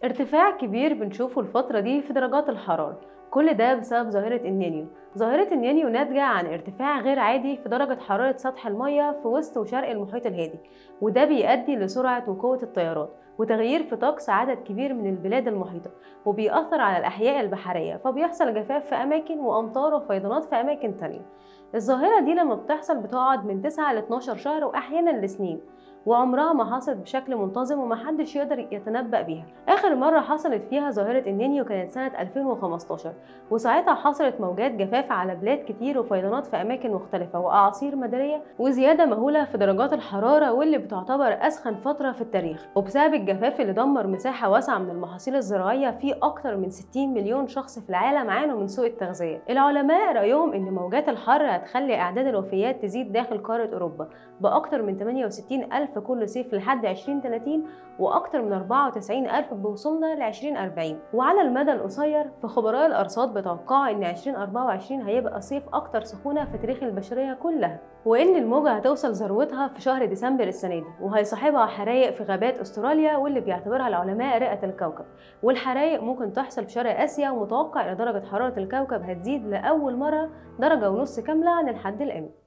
ارتفاع كبير بنشوفه الفترة دي في درجات الحرارة كل ده بسبب ظاهرة النينيو ظاهرة النينيو ناتجة عن ارتفاع غير عادي في درجة حرارة سطح المية في وسط وشرق المحيط الهادي وده بيؤدي لسرعة وقوة التيارات وتغيير في طقس عدد كبير من البلاد المحيطة وبيأثر على الأحياء البحرية فبيحصل جفاف في أماكن وأمطار وفيضانات في أماكن تانية الظاهرة دي لما بتحصل بتقعد من 9 ل 12 شهر وأحيانا لسنين وعمرها ما حصلت بشكل منتظم ومحدش يقدر يتنبأ بيها آخر مرة حصلت فيها ظاهرة النينيو كانت سنة 2015 وساعتها حصلت موجات جفاف على بلاد كتير وفيضانات في أماكن مختلفة وأعاصير مدارية وزيادة مهولة في درجات الحرارة واللي بتعتبر أسخن فترة في التاريخ وبسبب الجفاف اللي دمر مساحة واسعة من المحاصيل الزراعية في أكتر من 60 مليون شخص في العالم عانوا من سوء التغذية العلماء رأيهم إن موجات الحر هتخلي أعداد الوفيات تزيد داخل قارة أوروبا بأكتر من 68 ألف كل صيف لحد 2030 وأكتر من 94 ألف بوصولنا ل 2040 وعلى المدى القصير فخبراء الأرصاد بيتوقعوا إن 2024 هيبقى صيف أكتر سخونة في تاريخ البشرية كلها وإن الموجة هتوصل ذروتها في شهر ديسمبر السنة دي وهيصاحبها حرايق في غابات أستراليا واللي بيعتبرها العلماء رئة الكوكب والحرايق ممكن تحصل في شرق آسيا ومتوقع إن درجة حرارة الكوكب هتزيد لأول مرة درجة ونص كاملة عن الحد الآمن